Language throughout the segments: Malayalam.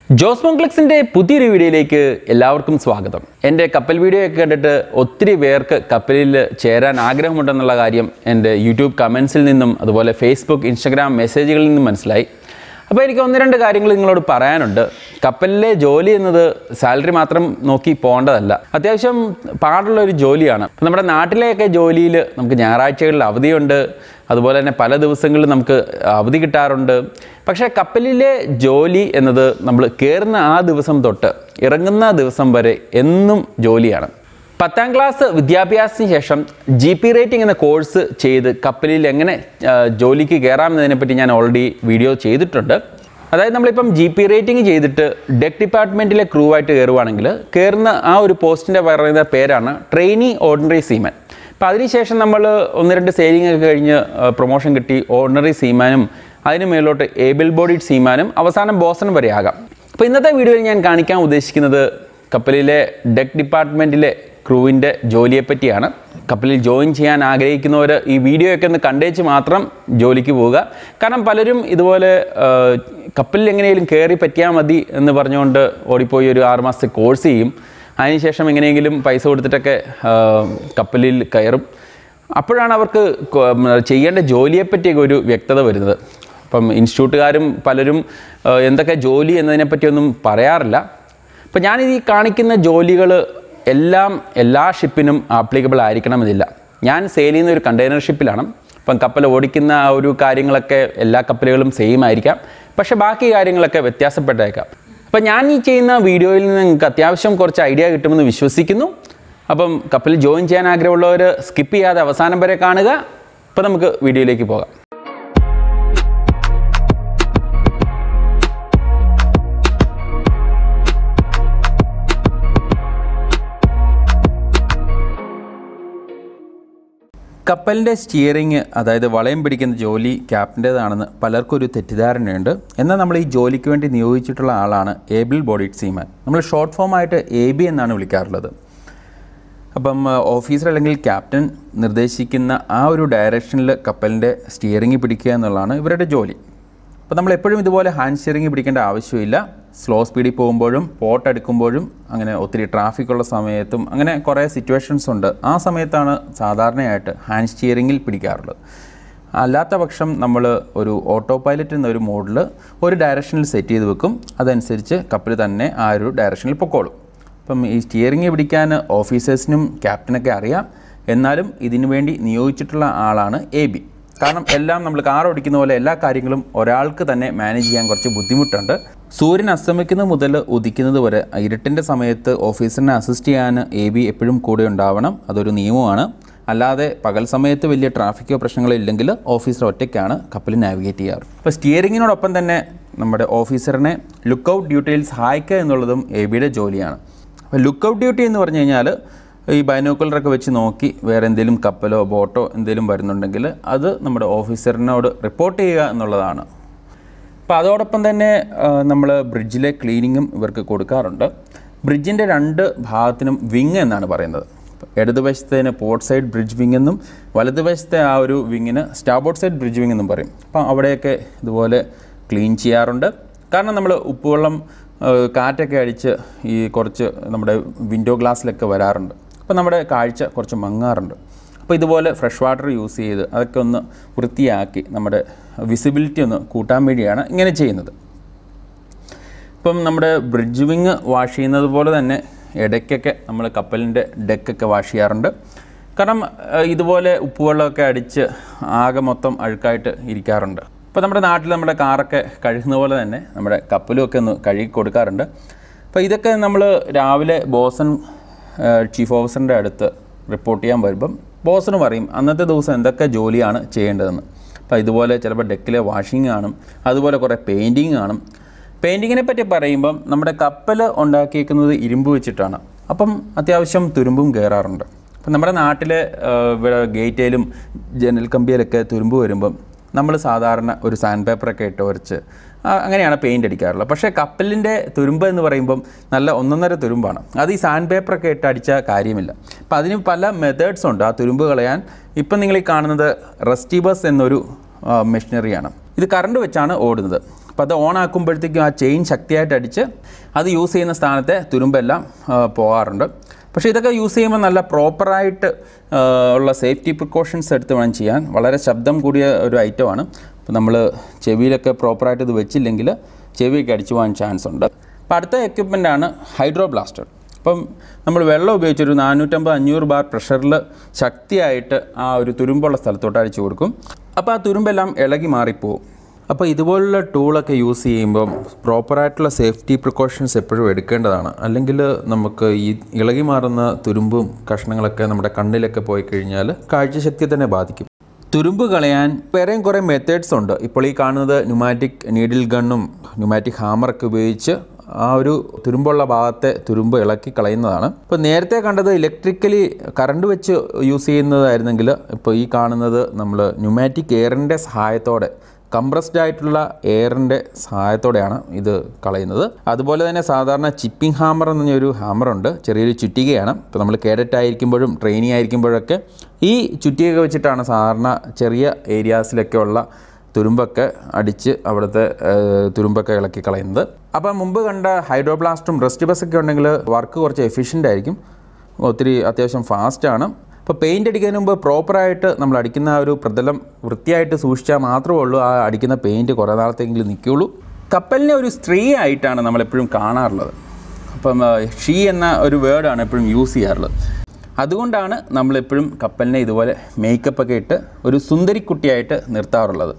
ജോസ് മോംക്ലിക്സിൻ്റെ പുതിയൊരു വീഡിയോയിലേക്ക് എല്ലാവർക്കും സ്വാഗതം എൻ്റെ കപ്പൽ വീഡിയോ ഒക്കെ കണ്ടിട്ട് ഒത്തിരി പേർക്ക് കപ്പലിൽ ചേരാൻ ആഗ്രഹമുണ്ടെന്നുള്ള കാര്യം എൻ്റെ യൂട്യൂബ് കമൻസിൽ നിന്നും അതുപോലെ ഫേസ്ബുക്ക് ഇൻസ്റ്റഗ്രാം മെസ്സേജുകളിൽ നിന്നും മനസ്സിലായി അപ്പോൾ എനിക്ക് ഒന്ന് രണ്ട് കാര്യങ്ങൾ നിങ്ങളോട് പറയാനുണ്ട് കപ്പലിലെ ജോലി എന്നത് സാലറി മാത്രം നോക്കി പോകേണ്ടതല്ല അത്യാവശ്യം പാടുള്ള ഒരു ജോലിയാണ് ഇപ്പം നമ്മുടെ നാട്ടിലെയൊക്കെ ജോലിയിൽ നമുക്ക് ഞായറാഴ്ചകളിൽ അവധിയുണ്ട് അതുപോലെ തന്നെ പല ദിവസങ്ങളിൽ നമുക്ക് അവധി കിട്ടാറുണ്ട് പക്ഷേ കപ്പലിലെ ജോലി എന്നത് നമ്മൾ കയറുന്ന ആ ദിവസം തൊട്ട് ഇറങ്ങുന്ന ദിവസം വരെ എന്നും ജോലിയാണ് പത്താം ക്ലാസ് വിദ്യാഭ്യാസത്തിന് ശേഷം ജി പി റേറ്റിംഗ് എന്ന കോഴ്സ് ചെയ്ത് കപ്പലിൽ എങ്ങനെ ആ, ജോലിക്ക് കയറാമെന്നതിനെപ്പറ്റി ഞാൻ ഓൾറെഡി വീഡിയോ ചെയ്തിട്ടുണ്ട് അതായത് നമ്മളിപ്പം ജി പി റേറ്റിംഗ് ചെയ്തിട്ട് ഡെക്ക് ഡിപ്പാർട്ട്മെൻറ്റിലെ ക്രൂ ആയിട്ട് കയറുവാണെങ്കിൽ കയറുന്ന ആ ഒരു പോസ്റ്റിൻ്റെ പറയുന്ന പേരാണ് ട്രെയിനി ഓർഡിനറി സീമൻ അപ്പോൾ അതിനുശേഷം നമ്മൾ ഒന്ന് രണ്ട് സെയിലിംഗ് ഒക്കെ കഴിഞ്ഞ് പ്രൊമോഷൻ കിട്ടി ഓർഡിനറി സീമാനും അതിന് മേലോട്ട് ഏബിൾ ബോഡിഡ് സീമാനും അവസാനം ബോസൺ വരെ ആകാം അപ്പോൾ ഇന്നത്തെ വീഡിയോയിൽ ഞാൻ കാണിക്കാൻ ഉദ്ദേശിക്കുന്നത് കപ്പലിലെ ഡെക്ക് ഡിപ്പാർട്ട്മെൻറ്റിലെ ക്രൂവിൻ്റെ ജോലിയെപ്പറ്റിയാണ് കപ്പലിൽ ജോയിൻ ചെയ്യാൻ ആഗ്രഹിക്കുന്നവർ ഈ വീഡിയോ ഒക്കെ ഒന്ന് കണ്ടേച്ച് മാത്രം ജോലിക്ക് പോവുക കാരണം പലരും ഇതുപോലെ ആ, കപ്പലിൽ എങ്ങനെയെങ്കിലും കയറി പറ്റിയാൽ മതി എന്ന് പറഞ്ഞുകൊണ്ട് ഓടിപ്പോയി ഒരു ആറുമാസത്തെ കോഴ്സ് ചെയ്യും അതിനുശേഷം എങ്ങനെയെങ്കിലും പൈസ കൊടുത്തിട്ടൊക്കെ ആ, കപ്പലിൽ കയറും അപ്പോഴാണ് അവർക്ക് കൊ- ഉം, ചെയ്യേണ്ട ജോലിയെപ്പറ്റിയൊക്കെ ഒരു വ്യക്തത വരുന്നത് അപ്പം ഇൻസ്റ്റിറ്റ്യൂട്ടുകാരും പലരും ആ, എന്തൊക്കെ ജോലി എന്നതിനെപ്പറ്റിയൊന്നും പറയാറില്ല അപ്പം ഞാനിത് ഈ കാണിക്കുന്ന ജോലികൾ എല്ലാം എല്ലാ ഷിപ്പിനും ആപ്ലിക്കബിൾ ആയിരിക്കണമെന്നില്ല ഞാൻ സെയിൽ ചെയ്യുന്ന ഒരു കണ്ടെയ്നർ ഷിപ്പിലാണ് അപ്പം കപ്പൽ ഓടിക്കുന്ന ആ ഒരു കാര്യങ്ങളൊക്കെ എല്ലാ കപ്പലുകളും സെയിം ആയിരിക്കാം പക്ഷേ ബാക്കി കാര്യങ്ങളൊക്കെ വ്യത്യാസപ്പെട്ടേക്കാം അപ്പം ഞാൻ ഈ ചെയ്യുന്ന വീഡിയോയിൽ നിന്ന് നിങ്ങൾക്ക് അത്യാവശ്യം കുറച്ച് ഐഡിയ കിട്ടുമെന്ന് വിശ്വസിക്കുന്നു അപ്പം കപ്പലിൽ ജോയിൻ ചെയ്യാൻ ആഗ്രഹമുള്ളവർ സ്കിപ്പ് ചെയ്യാതെ അവസാനം വരെ കാണുക അപ്പോൾ നമുക്ക് വീഡിയോയിലേക്ക് പോകാം കപ്പലിൻ്റെ സ്റ്റിയറിങ് അതായത് വളയം പിടിക്കുന്ന ജോലി ക്യാപ്റ്റൻ്റേതാണെന്ന് പലർക്കും ഒരു തെറ്റിദ്ധാരണയുണ്ട് എന്നാൽ നമ്മൾ ഈ ജോലിക്ക് വേണ്ടി നിയോഗിച്ചിട്ടുള്ള ആളാണ് ഏബിൾ ബോഡിഡ് സീമാൻ നമ്മൾ ഷോർട്ട് ഫോം ആയിട്ട് എ ബി എന്നാണ് വിളിക്കാറുള്ളത് അപ്പം ഓഫീസർ അല്ലെങ്കിൽ ക്യാപ്റ്റൻ നിർദ്ദേശിക്കുന്ന ആ ഒരു ഡയറക്ഷനിൽ കപ്പലിൻ്റെ സ്റ്റിയറിംഗ് പിടിക്കുക എന്നുള്ളതാണ് ഇവരുടെ ജോലി അപ്പോൾ നമ്മൾ എപ്പോഴും ഇതുപോലെ ഹാൻഡ് സ്റ്റിയറിംഗ് പിടിക്കേണ്ട ആവശ്യമില്ല സ്ലോ സ്പീഡിൽ പോകുമ്പോഴും പോട്ട് എടുക്കുമ്പോഴും അങ്ങനെ ഒത്തിരി ട്രാഫിക് ഉള്ള സമയത്തും അങ്ങനെ കുറേ സിറ്റുവേഷൻസ് ഉണ്ട് ആ സമയത്താണ് സാധാരണയായിട്ട് ഹാൻഡ് സ്റ്റിയറിങ്ങിൽ പിടിക്കാറുള്ളത് അല്ലാത്ത പക്ഷം നമ്മൾ ഒരു ഓട്ടോ പൈലറ്റ് എന്നൊരു മോഡിൽ ഒരു ഡയറക്ഷനിൽ സെറ്റ് ചെയ്ത് വെക്കും അതനുസരിച്ച് കപ്പൽ തന്നെ ആ ഒരു ഡയറക്ഷനിൽ പൊക്കോളും അപ്പം ഈ സ്റ്റിയറിംഗ് പിടിക്കാൻ ഓഫീസേഴ്സിനും ക്യാപ്റ്റനൊക്കെ അറിയാം എന്നാലും ഇതിനു വേണ്ടി നിയോഗിച്ചിട്ടുള്ള ആളാണ് എ ബി കാരണം എല്ലാം നമ്മൾ കാർ ഓടിക്കുന്ന പോലെ എല്ലാ കാര്യങ്ങളും ഒരാൾക്ക് തന്നെ മാനേജ് ചെയ്യാൻ കുറച്ച് ബുദ്ധിമുട്ടുണ്ട് സൂര്യൻ അസ്തമിക്കുന്നത് മുതൽ ഉദിക്കുന്നത് വരെ ഇരുട്ടിൻ്റെ സമയത്ത് ഓഫീസറിനെ അസിസ്റ്റ് ചെയ്യാൻ എ ബി എപ്പോഴും കൂടെ ഉണ്ടാവണം അതൊരു നിയമമാണ് അല്ലാതെ പകൽ സമയത്ത് വലിയ ട്രാഫിക്കോ പ്രശ്നങ്ങളോ ഇല്ലെങ്കിൽ ഓഫീസർ ഒറ്റയ്ക്കാണ് കപ്പൽ നാവിഗേറ്റ് ചെയ്യാറ് അപ്പോൾ സ്റ്റിയറിങ്ങിനോടൊപ്പം തന്നെ നമ്മുടെ ഓഫീസറിനെ ലുക്ക് ഔട്ട് ഡ്യൂട്ടിയിൽ സഹായിക്കുക എന്നുള്ളതും എ ബിയുടെ ജോലിയാണ് അപ്പോൾ ലുക്ക് ഔട്ട് ഡ്യൂട്ടി എന്ന് പറഞ്ഞു കഴിഞ്ഞാൽ ഈ ബൈനോക്കുലറൊക്കെ വെച്ച് നോക്കി വേറെ എന്തെങ്കിലും കപ്പലോ ബോട്ടോ എന്തെങ്കിലും വരുന്നുണ്ടെങ്കിൽ അത് നമ്മുടെ ഓഫീസറിനോട് റിപ്പോർട്ട് ചെയ്യുക എന്നുള്ളതാണ് അപ്പോൾ അതോടൊപ്പം തന്നെ നമ്മൾ ബ്രിഡ്ജിലെ ക്ലീനിങ്ങും ഇവർക്ക് കൊടുക്കാറുണ്ട് ബ്രിഡ്ജിൻ്റെ രണ്ട് ഭാഗത്തിനും വിങ് എന്നാണ് പറയുന്നത് ഇടതുവശത്തേന് പോർട്ട് സൈഡ് ബ്രിഡ്ജ് വിങ് എന്നും വലതുവശത്തെ ആ ഒരു വിങ്ങിന് സ്റ്റാബോർഡ് സൈഡ് ബ്രിഡ്ജ് വിങ് എന്നും പറയും അപ്പം അവിടെയൊക്കെ ഇതുപോലെ ക്ലീൻ ചെയ്യാറുണ്ട് കാരണം നമ്മൾ ഉപ്പുവെള്ളം ആ, കാറ്റൊക്കെ അടിച്ച് ഈ കുറച്ച് നമ്മുടെ വിൻഡോ ഗ്ലാസ്സിലൊക്കെ വരാറുണ്ട് അപ്പോൾ നമ്മുടെ കാഴ്ച കുറച്ച് മങ്ങാറുണ്ട് അപ്പോൾ ഇതുപോലെ ഫ്രഷ് വാട്ടർ യൂസ് ചെയ്ത് അതൊക്കെ ഒന്ന് വൃത്തിയാക്കി നമ്മുടെ വിസിബിലിറ്റി ഒന്ന് കൂട്ടാൻ വേണ്ടിയാണ് ഇങ്ങനെ ചെയ്യുന്നത് ഇപ്പം നമ്മുടെ ബ്രിഡ്ജ് വിങ് വാഷ് ചെയ്യുന്നത് പോലെ തന്നെ ഇടയ്ക്കൊക്കെ നമ്മൾ കപ്പലിൻ്റെ ഡെക്കൊക്കെ വാഷ് ചെയ്യാറുണ്ട് കാരണം ഏഹ്, ഇതുപോലെ ഉപ്പുവെള്ളമൊക്കെ അടിച്ച് ആകെ മൊത്തം അഴുക്കായിട്ട് ഇരിക്കാറുണ്ട് ഇപ്പോൾ നമ്മുടെ നാട്ടിൽ നമ്മുടെ കാറൊക്കെ കഴുകുന്ന പോലെ തന്നെ നമ്മുടെ കപ്പലും ഒക്കെ ഒന്ന് കഴുകി കൊടുക്കാറുണ്ട് അപ്പോൾ ഇതൊക്കെ നമ്മൾ രാവിലെ ബോസൺ ഏഹ്, ചീഫ് ഓഫീസറിൻ്റെ അടുത്ത് റിപ്പോർട്ട് ചെയ്യാൻ വരുമ്പം ബോസന് പറയും അന്നത്തെ ദിവസം എന്തൊക്കെ ജോലിയാണ് ചെയ്യേണ്ടതെന്ന് അപ്പോൾ ഇതുപോലെ ചിലപ്പോൾ ഡെക്കിലെ വാഷിംഗ് കാണും അതുപോലെ കുറേ പെയിൻറ്റിങ് കാണും പെയിൻറ്റിങ്ങിനെ പറ്റി പറയുമ്പം നമ്മുടെ കപ്പൽ ഉണ്ടാക്കിയേക്കുന്നത് ഇരുമ്പ് വെച്ചിട്ടാണ് അപ്പം അത്യാവശ്യം തുരുമ്പും കയറാറുണ്ട് അപ്പം നമ്മുടെ നാട്ടിലെ ആ, ഇവിടെ ഗേറ്റേലും ജനൽ കമ്പിയിലൊക്കെ തുരുമ്പ് വരുമ്പം നമ്മൾ സാധാരണ ഒരു സാൻഡ് പേപ്പറൊക്കെ ഇട്ട് ഉരച്ച് ആ, അങ്ങനെയാണ് പെയിൻ്റ് അടിക്കാറുള്ളത് പക്ഷേ കപ്പലിൻ്റെ തുരുമ്പ് എന്ന് പറയുമ്പം നല്ല ഒന്നൊന്നര തുരുമ്പാണ് അത് ഈ സാൻഡ് പേപ്പറൊക്കെ ഇട്ട് അടിച്ച കാര്യമില്ല അപ്പം അതിന് പല മെത്തേഡ്സ് ഉണ്ട് ആ തുരുമ്പ് കളയാൻ ഇപ്പം നിങ്ങൾ ഈ കാണുന്നത് റെസ്റ്റീബസ് എന്നൊരു മെഷീനറിയാണ് ഇത് കറണ്ട് വെച്ചാണ് ഓടുന്നത് അപ്പോൾ അത് ഓൺ ആക്കുമ്പോഴത്തേക്കും ആ ചെയിൻ ശക്തിയായിട്ട് അടിച്ച് അത് യൂസ് ചെയ്യുന്ന സ്ഥാനത്തെ തുരുമ്പെല്ലാം ആ, പോകാറുണ്ട് പക്ഷേ ഇതൊക്കെ യൂസ് ചെയ്യുമ്പോൾ നല്ല പ്രോപ്പറായിട്ട് ഉള്ള സേഫ്റ്റി പ്രിക്കോഷൻസ് എടുത്ത് വേണം ചെയ്യാൻ വളരെ ശബ്ദം കൂടിയ ഒരു ഐറ്റമാണ് അപ്പോൾ നമ്മൾ ചെവിയിലൊക്കെ പ്രോപ്പറായിട്ട് ഇത് വെച്ചില്ലെങ്കിൽ ചെവിയൊക്കെ അടിച്ചു പോകാൻ ചാൻസ് ഉണ്ട് അപ്പോൾ അടുത്ത എക്യുപ്മെൻ്റാണ് ഹൈഡ്രോ ബ്ലാസ്റ്റർ അപ്പം നമ്മൾ വെള്ളം ഉപയോഗിച്ചൊരു നാനൂറ്റമ്പത് അഞ്ഞൂറ് ബാർ പ്രഷറിൽ ശക്തിയായിട്ട് ആ ഒരു തുരുമ്പുള്ള സ്ഥലത്തോട്ട് അടിച്ചു കൊടുക്കും അപ്പോൾ ആ തുരുമ്പെല്ലാം ഇളകി മാറിപ്പോവും അപ്പോൾ ഇതുപോലുള്ള ടൂളൊക്കെ യൂസ് ചെയ്യുമ്പം പ്രോപ്പറായിട്ടുള്ള സേഫ്റ്റി പ്രിക്കോഷൻസ് എപ്പോഴും എടുക്കേണ്ടതാണ് അല്ലെങ്കിൽ നമുക്ക് ഈ ഇളകി മാറുന്ന തുരുമ്പും കഷ്ണങ്ങളൊക്കെ നമ്മുടെ കണ്ണിലൊക്കെ പോയി കഴിഞ്ഞാൽ കാഴ്ചശക്തിയെ തന്നെ ബാധിക്കും തുരുമ്പ് കളയാൻ വേറെയും കുറേ മെത്തേഡ്സ് ഉണ്ട് ഇപ്പോൾ ഈ കാണുന്നത് ന്യൂമാറ്റിക് നീഡിൽ ഗണ്ണും ന്യൂമാറ്റിക് ഹാമറൊക്കെ ഉപയോഗിച്ച് ആ ഒരു തുരുമ്പുള്ള ഭാഗത്തെ തുരുമ്പ് ഇളക്കി കളയുന്നതാണ് ഇപ്പോൾ നേരത്തെ കണ്ടത് ഇലക്ട്രിക്കലി കറണ്ട് വെച്ച് യൂസ് ചെയ്യുന്നതായിരുന്നെങ്കിൽ ഇപ്പോൾ ഈ കാണുന്നത് നമ്മൾ ന്യൂമാറ്റിക് എയറിൻ്റെ സഹായത്തോടെ കംപ്രസ്ഡ് ആയിട്ടുള്ള എയറിൻ്റെ സഹായത്തോടെയാണ് ഇത് കളയുന്നത് അതുപോലെ തന്നെ സാധാരണ ചിപ്പിംഗ് ഹാമർ എന്ന് പറഞ്ഞൊരു ഹാമറുണ്ട് ചെറിയൊരു ചുറ്റികയാണ് ഇപ്പോൾ നമ്മൾ കേഡറ്റ് ആയിരിക്കുമ്പോഴും ട്രെയിനി ആയിരിക്കുമ്പോഴൊക്കെ ഈ ചുറ്റിക വെച്ചിട്ടാണ് സാധാരണ ചെറിയ ഏരിയാസിലൊക്കെ ഉള്ള തുരുമ്പൊക്കെ അടിച്ച് അവിടുത്തെ ഏഹ്, തുരുമ്പൊക്കെ ഇളക്കി കളയുന്നത് അപ്പോൾ മുമ്പ് കണ്ട ഹൈഡ്രോബ്ലാസ്റ്റും റെസ്റ്റ് ബസ്സൊക്കെ ഉണ്ടെങ്കിൽ വർക്ക് കുറച്ച് എഫിഷ്യൻ്റ് ആയിരിക്കും ഒത്തിരി അത്യാവശ്യം ഫാസ്റ്റാണ് അപ്പോൾ പെയിൻ്റ് അടിക്കുന്നതിന് മുമ്പ് പ്രോപ്പറായിട്ട് നമ്മൾ അടിക്കുന്ന ആ ഒരു പ്രതലം വൃത്തിയായിട്ട് സൂക്ഷിച്ചാൽ മാത്രമേ ഉള്ളൂ ആ അടിക്കുന്ന പെയിൻറ്റ് കുറേ നാളത്തെങ്കിലും നിൽക്കുകയുള്ളൂ കപ്പലിനെ ഒരു സ്ത്രീ ആയിട്ടാണ് നമ്മളെപ്പോഴും കാണാറുള്ളത് അപ്പം ഷീ എന്ന ഒരു വേർഡാണ് എപ്പോഴും യൂസ് ചെയ്യാറുള്ളത് അതുകൊണ്ടാണ് നമ്മളെപ്പോഴും കപ്പലിനെ ഇതുപോലെ മേക്കപ്പ് ഒക്കെ ഇട്ട് ഒരു സുന്ദരിക്കുട്ടിയായിട്ട് നിർത്താറുള്ളത്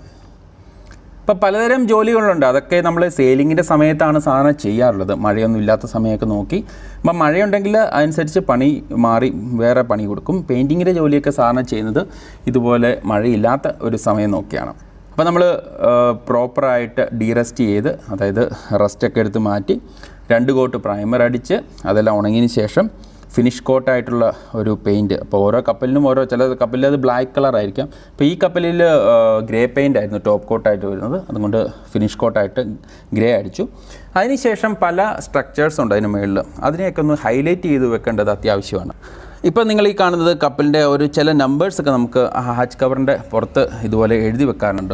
ഇപ്പം പലതരം ജോലികളുണ്ട് അതൊക്കെ നമ്മൾ സെയിലിങ്ങിൻ്റെ സമയത്താണ് സാധാരണ ചെയ്യാറുള്ളത് മഴയൊന്നും ഇല്ലാത്ത സമയമൊക്കെ നോക്കി അപ്പം മഴയുണ്ടെങ്കിൽ അതനുസരിച്ച് പണി മാറി വേറെ പണി കൊടുക്കും പെയിൻറ്റിങ്ങിൻ്റെ ജോലിയൊക്കെ സാധാരണ ചെയ്യുന്നത് ഇതുപോലെ മഴയില്ലാത്ത ഒരു സമയം നോക്കിയാണ് അപ്പോൾ നമ്മൾ പ്രോപ്പറായിട്ട് ഡീറസ്റ്റ് ചെയ്ത് അതായത് റസ്റ്റൊക്കെ എടുത്ത് മാറ്റി രണ്ട് കോട്ട് പ്രൈമർ അടിച്ച് അതെല്ലാം ഉണങ്ങിയതിന് ശേഷം ഫിനിഷ് കോട്ടായിട്ടുള്ള ഒരു പെയിൻറ്റ് അപ്പോൾ ഓരോ കപ്പലിനും ഓരോ ചില കപ്പലിൽ അത് ബ്ലാക്ക് കളർ ആയിരിക്കാം അപ്പോൾ ഈ കപ്പലിൽ ഗ്രേ പെയിൻ്റ് ആയിരുന്നു ടോപ്പ് കോട്ടായിട്ട് വരുന്നത് അതുകൊണ്ട് ഫിനിഷ് കോട്ടായിട്ട് ഗ്രേ അടിച്ചു അതിനുശേഷം പല സ്ട്രക്ചേഴ്സ് ഉണ്ട് അതിന് മുകളിൽ അതിനെയൊക്കെ ഒന്ന് ഹൈലൈറ്റ് ചെയ്ത് വെക്കേണ്ടത് അത്യാവശ്യമാണ് ഇപ്പോൾ നിങ്ങൾ ഈ കാണുന്നത് കപ്പലിൻ്റെ ഒരു ചില നമ്പേഴ്സൊക്കെ നമുക്ക് ആ ഹാച്ച് കവറിൻ്റെ പുറത്ത് ഇതുപോലെ എഴുതി വെക്കാറുണ്ട്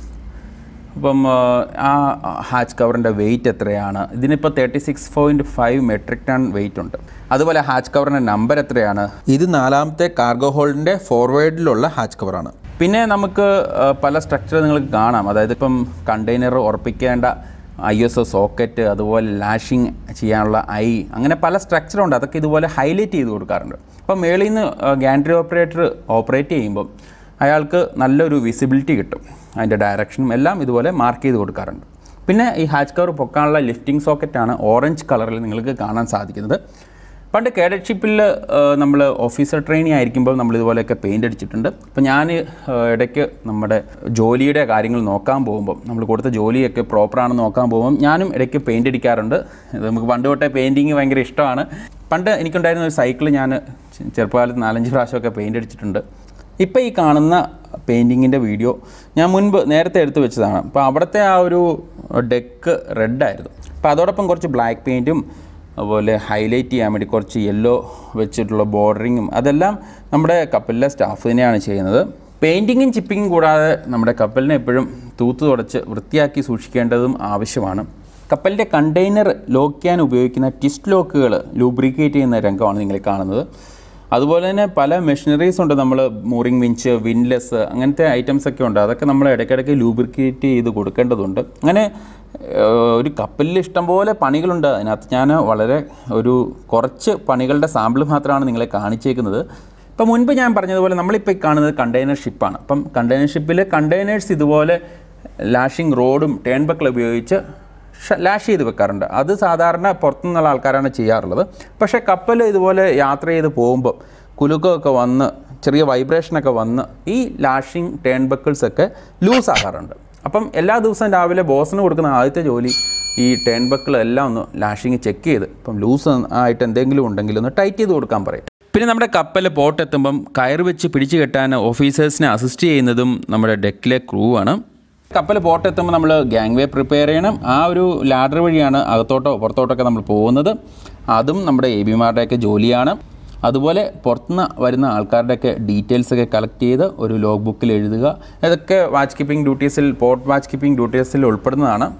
അപ്പം ആ, ആ ഹാച്ച് കവറിൻ്റെ വെയിറ്റ് എത്രയാണ് ഇതിനിപ്പോൾ thirty six point five metric ton weight ഉണ്ട് അതുപോലെ ഹാച്ച് കവറിൻ്റെ നമ്പർ എത്രയാണ് ഇത് നാലാമത്തെ കാർഗോ ഹോൾഡിൻ്റെ ഫോർവേഡിലുള്ള ഹാച്ച് കവറാണ് പിന്നെ നമുക്ക് ആ, പല സ്ട്രക്ചർ നിങ്ങൾക്ക് കാണാം അതായത് ഇപ്പം കണ്ടെയ്നർ ഉറപ്പിക്കേണ്ട ഐ എസ് ഒ സോക്കറ്റ് അതുപോലെ ലാഷിങ് ചെയ്യാനുള്ള ഐ അങ്ങനെ പല സ്ട്രക്ചറുണ്ട് അതൊക്കെ ഇതുപോലെ ഹൈലൈറ്റ് ചെയ്ത് കൊടുക്കാറുണ്ട് അപ്പം മേളിൽ നിന്ന് ഗാൻട്രി ഓപ്പറേറ്റർ ഓപ്പറേറ്റ് ചെയ്യുമ്പം അയാൾക്ക് നല്ലൊരു വിസിബിലിറ്റി കിട്ടും അതിൻ്റെ ഡയറക്ഷനും എല്ലാം ഇതുപോലെ മാർക്ക് ചെയ്ത് കൊടുക്കാറുണ്ട് പിന്നെ ഈ ഹാച്ച് കവർ പൊക്കാനുള്ള ലിഫ്റ്റിംഗ് സോക്കറ്റാണ് ഓറഞ്ച് കളറിൽ നിങ്ങൾക്ക് കാണാൻ സാധിക്കുന്നത് പണ്ട് കേഡറ്റ് ഷിപ്പിൽ നമ്മൾ ഓഫീസർ ട്രെയിനി ആയിരിക്കുമ്പോൾ നമ്മൾ ഇതുപോലെയൊക്കെ പെയിൻ്റ് അടിച്ചിട്ടുണ്ട് അപ്പോൾ ഞാൻ ഇടയ്ക്ക് നമ്മുടെ ജോലിയുടെ കാര്യങ്ങൾ നോക്കാൻ പോകുമ്പം നമ്മൾ കൊടുത്ത ജോലിയൊക്കെ പ്രോപ്പറാണെന്ന് നോക്കാൻ പോകുമ്പം ഞാനും ഇടയ്ക്ക് പെയിൻ്റ് അടിക്കാറുണ്ട് ഇത് നമുക്ക് പണ്ട് തൊട്ടേ പെയിൻറ്റിങ് ഭയങ്കര ഇഷ്ടമാണ് പണ്ട് എനിക്കുണ്ടായിരുന്ന ഒരു സൈക്കിൾ ഞാൻ ചെറുപ്പകാലത്ത് നാലഞ്ച് പ്രാവശ്യമൊക്കെ പെയിൻ്റ് അടിച്ചിട്ടുണ്ട് ഇപ്പോൾ ഈ കാണുന്ന പെയിൻറ്റിങ്ങിൻ്റെ വീഡിയോ ഞാൻ മുൻപ് നേരത്തെ എടുത്തു വെച്ചതാണ് അപ്പോൾ അവിടുത്തെ ആ ഒരു ഡെക്ക് റെഡായിരുന്നു അപ്പോൾ അതോടൊപ്പം കുറച്ച് ബ്ലാക്ക് പെയിൻറ്റും അതുപോലെ ഹൈലൈറ്റ് ചെയ്യാൻ വേണ്ടി കുറച്ച് യെല്ലോ വെച്ചിട്ടുള്ള ബോർഡറിങ്ങും അതെല്ലാം നമ്മുടെ കപ്പലിലെ സ്റ്റാഫ് തന്നെയാണ് ചെയ്യുന്നത് പെയിൻറ്റിങ്ങും ചിപ്പിങ്ങും കൂടാതെ നമ്മുടെ കപ്പലിനെ എപ്പോഴും തൂത്ത് തുടച്ച് വൃത്തിയാക്കി സൂക്ഷിക്കേണ്ടതും ആവശ്യമാണ് കപ്പലിൻ്റെ കണ്ടെയ്നർ ലോക്ക് ചെയ്യാൻ ഉപയോഗിക്കുന്ന ട്വിസ്റ്റ് ലോക്കുകൾ ലൂബ്രിക്കേറ്റ് ചെയ്യുന്ന രംഗമാണ് നിങ്ങൾ കാണുന്നത് അതുപോലെ തന്നെ പല മെഷീനറീസ് ഉണ്ട് നമ്മൾ മൂറിംഗ് വിഞ്ച് വിൻലെസ് അങ്ങനത്തെ ഐറ്റംസ് ഒക്കെ ഉണ്ട് അതൊക്കെ നമ്മൾ ഇടയ്ക്കിടയ്ക്ക് ലൂബ്രിക്കേറ്റ് ചെയ്ത് കൊടുക്കേണ്ടതുണ്ട് അങ്ങനെ ഏഹ്, ഒരു കപ്പലിൽ ഇഷ്ടംപോലെ പണികളുണ്ട് അതിനകത്ത് ഞാൻ വളരെ ഒരു കുറച്ച് പണികളുടെ സാമ്പിൾ മാത്രമാണ് നിങ്ങളെ കാണിച്ചേക്കുന്നത് ഇപ്പം മുൻപ് ഞാൻ പറഞ്ഞതുപോലെ നമ്മളിപ്പോൾ ഈ കാണുന്നത് കണ്ടെയ്നർ ഷിപ്പാണ് അപ്പം കണ്ടെയ്നർ ഷിപ്പിൽ കണ്ടെയ്നേഴ്സ് ഇതുപോലെ ലാഷിംഗ് റോഡും ടേൺ ബക്കിൾ ഉപയോഗിച്ച് ഷ- ലാഷ് ചെയ്ത് വെക്കാറുണ്ട് അത് സാധാരണ പുറത്തുനിന്നുള്ള ആൾക്കാരാണ് ചെയ്യാറുള്ളത് പക്ഷേ കപ്പൽ ഇതുപോലെ യാത്ര ചെയ്ത് പോകുമ്പോൾ കുലുക്കമൊക്കെ വന്ന് ചെറിയ വൈബ്രേഷനൊക്കെ വന്ന് ഈ ലാഷിംഗ് ടേൺ ബക്കിൾസ് ഒക്കെ ലൂസ് ആകാറുണ്ട് അപ്പം എല്ലാ ദിവസവും രാവിലെ ബോസിന് കൊടുക്കുന്ന ആദ്യത്തെ ജോലി ഈ ടേൺ ബക്കിൾ എല്ലാം ഒന്ന് ലാഷിങ് ചെക്ക് ചെയ്ത് ഇപ്പം ലൂസ് ആയിട്ട് എന്തെങ്കിലും ഉണ്ടെങ്കിൽ ഒന്ന് ടൈറ്റ് ചെയ്ത് കൊടുക്കാൻ പറയും പിന്നെ നമ്മുടെ കപ്പൽ പോർട്ട് എത്തുമ്പം കയറ് വെച്ച് പിടിച്ചു കെട്ടാൻ ഓഫീസേഴ്സിനെ അസിസ്റ്റ് ചെയ്യുന്നതും നമ്മുടെ ഡെക്കിലെ ക്രൂ ആണ് കപ്പൽ പോർട്ട് എത്തുമ്പോൾ നമ്മൾ ഗാങ് വേ പ്രിപ്പയർ ചെയ്യണം ആ ഒരു ലാഡർ വഴിയാണ് അകത്തോട്ടോ പുറത്തോട്ടൊക്കെ നമ്മൾ പോകുന്നത് അതും നമ്മുടെ എ ബിമാരുടെയൊക്കെ ജോലിയാണ് അതുപോലെ പുറത്തുനിന്ന് വരുന്ന ആൾക്കാരുടെയൊക്കെ ഡീറ്റെയിൽസ് ഒക്കെ കളക്ട് ചെയ്ത് ഒരു ലോഗ് ബുക്കിൽ എഴുതുക ഇതൊക്കെ വാച്ച് കീപ്പിംഗ് ഡ്യൂട്ടീസിൽ പോർട്ട് വാച്ച് കീപ്പിംഗ് ഡ്യൂട്ടീസിൽ ഉൾപ്പെടുന്നതാണ്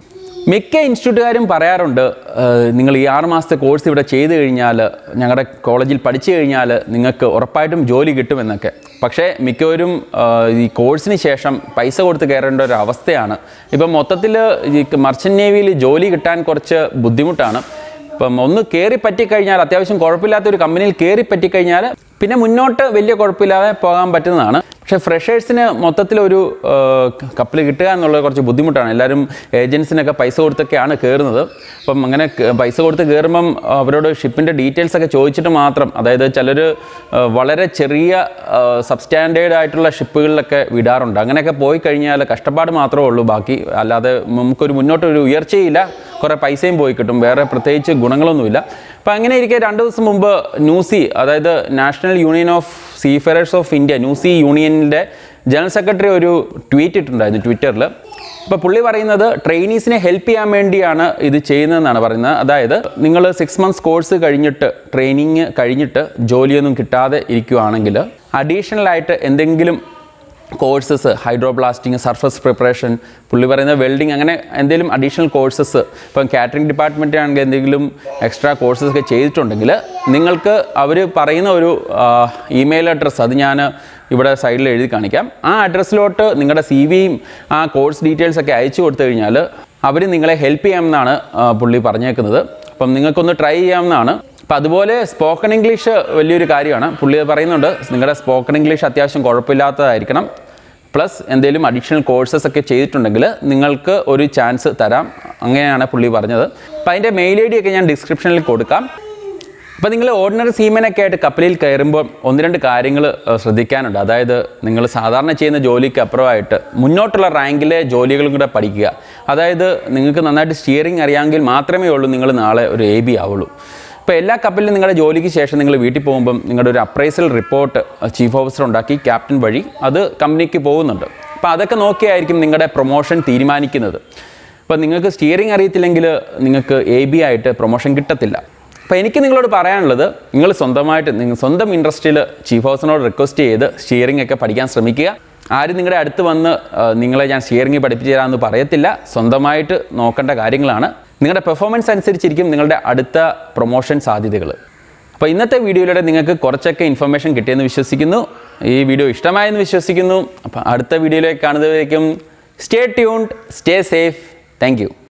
മിക്ക ഇൻസ്റ്റിറ്റ്യൂട്ടുകാരും പറയാറുണ്ട് ഏഹ്, നിങ്ങൾ ഈ ആറ് മാസത്തെ കോഴ്സ് ഇവിടെ ചെയ്തു കഴിഞ്ഞാൽ ഞങ്ങളുടെ കോളേജിൽ പഠിച്ചു കഴിഞ്ഞാൽ നിങ്ങൾക്ക് ഉറപ്പായിട്ടും ജോലി കിട്ടുമെന്നൊക്കെ പക്ഷേ മിക്കവരും ഏഹ്, ഈ കോഴ്സിന് ശേഷം പൈസ കൊടുത്ത് കയറേണ്ട ഒരു അവസ്ഥയാണ് ഇപ്പം മൊത്തത്തിൽ ഈ മർച്ചൻ്റ് നേവിയിൽ ജോലി കിട്ടാൻ കുറച്ച് ബുദ്ധിമുട്ടാണ് ഇപ്പം ഒന്ന് കയറി പറ്റിക്കഴിഞ്ഞാൽ അത്യാവശ്യം കുഴപ്പമില്ലാത്ത ഒരു കമ്പനിയിൽ കയറി പറ്റിക്കഴിഞ്ഞാൽ പിന്നെ മുന്നോട്ട് വലിയ കുഴപ്പമില്ലാതെ പോകാൻ പറ്റുന്നതാണ് പക്ഷേ ഫ്രഷേഴ്സിന് മൊത്തത്തിലൊരു കപ്പൽ കിട്ടുക എന്നുള്ളത് കുറച്ച് ബുദ്ധിമുട്ടാണ് എല്ലാവരും ഏജൻസിനൊക്കെ പൈസ കൊടുത്തൊക്കെയാണ് കയറുന്നത് അപ്പം അങ്ങനെ ക- പൈസ കൊടുത്ത് കയറുമ്പം അവരോട് ഷിപ്പിൻ്റെ ഡീറ്റെയിൽസ് ഒക്കെ ചോദിച്ചിട്ട് മാത്രം അതായത് ചിലർ വളരെ ചെറിയ സബ്സ്റ്റാൻഡേർഡ് ആയിട്ടുള്ള ഷിപ്പുകളിലൊക്കെ വിടാറുണ്ട് അങ്ങനെയൊക്കെ പോയി കഴിഞ്ഞാൽ കഷ്ടപ്പാട് മാത്രമേ ഉള്ളൂ ബാക്കി അല്ലാതെ നമുക്കൊരു മുന്നോട്ടൊരു ഉയർച്ചയില്ല കുറേ പൈസയും പോയി കിട്ടും വേറെ പ്രത്യേകിച്ച് ഗുണങ്ങളൊന്നുമില്ല അപ്പോൾ അങ്ങനെ ഇരിക്കെ രണ്ട് ദിവസം മുമ്പ് ന്യൂസി അതായത് national union of seafarers of India NUSI യൂണിയനിൻ്റെ ജനറൽ സെക്രട്ടറി ഒരു ട്വീറ്റ് ഇട്ടിട്ടുണ്ടായിരുന്നു ട്വിറ്ററിൽ ഇപ്പോൾ പുള്ളി പറയുന്നത് ട്രെയിനീസിനെ ഹെൽപ്പ് ചെയ്യാൻ വേണ്ടിയാണ് ഇത് ചെയ്യുന്നതെന്നാണ് പറയുന്നത് അതായത് നിങ്ങൾ സിക്സ് മന്ത്സ് കോഴ്സ് കഴിഞ്ഞിട്ട് ട്രെയിനിങ് കഴിഞ്ഞിട്ട് ജോലിയൊന്നും കിട്ടാതെ ഇരിക്കുകയാണെങ്കിൽ അഡീഷണൽ ആയിട്ട് എന്തെങ്കിലും കോഴ്സസ് ഹൈഡ്രോബ്ലാസ്റ്റിംഗ് സർഫസ് പ്രിപ്പറേഷൻ പുള്ളി പറയുന്ന വെൽഡിങ് അങ്ങനെ എന്തെങ്കിലും അഡീഷണൽ കോഴ്സസ് ഇപ്പം കാറ്ററിംഗ് ഡിപ്പാർട്ട്മെൻറ്റ് ആണെങ്കിൽ എന്തെങ്കിലും എക്സ്ട്രാ കോഴ്സസ് ഒക്കെ ചെയ്തിട്ടുണ്ടെങ്കിൽ നിങ്ങൾക്ക് അവർ പറയുന്ന ഒരു ഇമെയിൽ അഡ്രസ്സ് അത് ഞാൻ ഇവിടെ സൈഡിൽ എഴുതി കാണിക്കാം ആ അഡ്രസ്സിലോട്ട് നിങ്ങളുടെ സി വിയും ആ കോഴ്സ് ഡീറ്റെയിൽസ് ഒക്കെ അയച്ചു കൊടുത്തു കഴിഞ്ഞാൽ അവർ നിങ്ങളെ ഹെൽപ്പ് ചെയ്യാമെന്നാണ് ആ, പുള്ളി പറഞ്ഞേക്കുന്നത് അപ്പം നിങ്ങൾക്കൊന്ന് ട്രൈ ചെയ്യാവുന്നതാണ് അപ്പം അതുപോലെ സ്പോക്കൺ ഇംഗ്ലീഷ് വലിയൊരു കാര്യമാണ് പുള്ളി പറയുന്നുണ്ട് നിങ്ങളുടെ സ്പോക്കൺ ഇംഗ്ലീഷ് അത്യാവശ്യം കുഴപ്പമില്ലാത്തതായിരിക്കണം പ്ലസ് എന്തെങ്കിലും അഡീഷണൽ കോഴ്സസ് ഒക്കെ ചെയ്തിട്ടുണ്ടെങ്കിൽ നിങ്ങൾക്ക് ഒരു ചാൻസ് തരാം അങ്ങനെയാണ് പുള്ളി പറഞ്ഞത് അപ്പം അതിൻ്റെ മെയിൽ ഐ ഡി ഒക്കെ ഞാൻ ഡിസ്ക്രിപ്ഷനിൽ കൊടുക്കാം അപ്പോൾ നിങ്ങൾ ഓർഡിനറി സീമനൊക്കെ ആയിട്ട് കപ്പലിൽ കയറുമ്പോൾ ഒന്ന് രണ്ട് കാര്യങ്ങൾ ശ്രദ്ധിക്കാനുണ്ട് അതായത് നിങ്ങൾ സാധാരണ ചെയ്യുന്ന ജോലിക്ക് അപ്പുറമായിട്ട് മുന്നോട്ടുള്ള റാങ്കിലെ ജോലികളും കൂടെ പഠിക്കുക അതായത് നിങ്ങൾക്ക് നന്നായിട്ട് സ്റ്റിയറിംഗ് അറിയാമെങ്കിൽ മാത്രമേ ഉള്ളൂ നിങ്ങൾ നാളെ ഒരു എ ബി ആവുള്ളൂ ഇപ്പോൾ എല്ലാ കപ്പലിലും നിങ്ങളുടെ ജോലിക്ക് ശേഷം നിങ്ങൾ വീട്ടിൽ പോകുമ്പം നിങ്ങളുടെ ഒരു അപ്രൈസൽ റിപ്പോർട്ട് ചീഫ് ഓഫീസർ ഉണ്ടാക്കി ക്യാപ്റ്റൻ വഴി അത് കമ്പനിക്ക് പോകുന്നുണ്ട് അപ്പോൾ അതൊക്കെ നോക്കിയായിരിക്കും നിങ്ങളുടെ പ്രൊമോഷൻ തീരുമാനിക്കുന്നത് അപ്പോൾ നിങ്ങൾക്ക് സ്റ്റിയറിംഗ് അറിയത്തില്ലെങ്കിൽ നിങ്ങൾക്ക് എ ബി ആയിട്ട് പ്രൊമോഷൻ കിട്ടത്തില്ല അപ്പോൾ എനിക്ക് നിങ്ങളോട് പറയാനുള്ളത് നിങ്ങൾ സ്വന്തമായിട്ട് നിങ്ങൾ സ്വന്തം ഇൻട്രസ്റ്റിൽ ചീഫ് ഹൗസിനോട് റിക്വസ്റ്റ് ചെയ്ത് സ്റ്റിയറിംഗ് ഒക്കെ പഠിക്കാൻ ശ്രമിക്കുക ആരും നിങ്ങളുടെ അടുത്ത് വന്ന് ആ, നിങ്ങളെ ഞാൻ സ്റ്റിയറിംഗ് പഠിപ്പിച്ചു തരാമെന്ന് പറയത്തില്ല സ്വന്തമായിട്ട് നോക്കേണ്ട കാര്യങ്ങളാണ് നിങ്ങളുടെ പെർഫോമൻസ് അനുസരിച്ചിരിക്കും നിങ്ങളുടെ അടുത്ത പ്രൊമോഷൻ സാധ്യതകൾ അപ്പോൾ ഇന്നത്തെ വീഡിയോയിലൂടെ നിങ്ങൾക്ക് കുറച്ചൊക്കെ ഇൻഫർമേഷൻ കിട്ടിയെന്ന് വിശ്വസിക്കുന്നു ഈ വീഡിയോ ഇഷ്ടമായെന്ന് വിശ്വസിക്കുന്നു അപ്പോൾ അടുത്ത വീഡിയോയിലേക്ക് കാണുന്നതായിരിക്കും stay tuned stay safe thank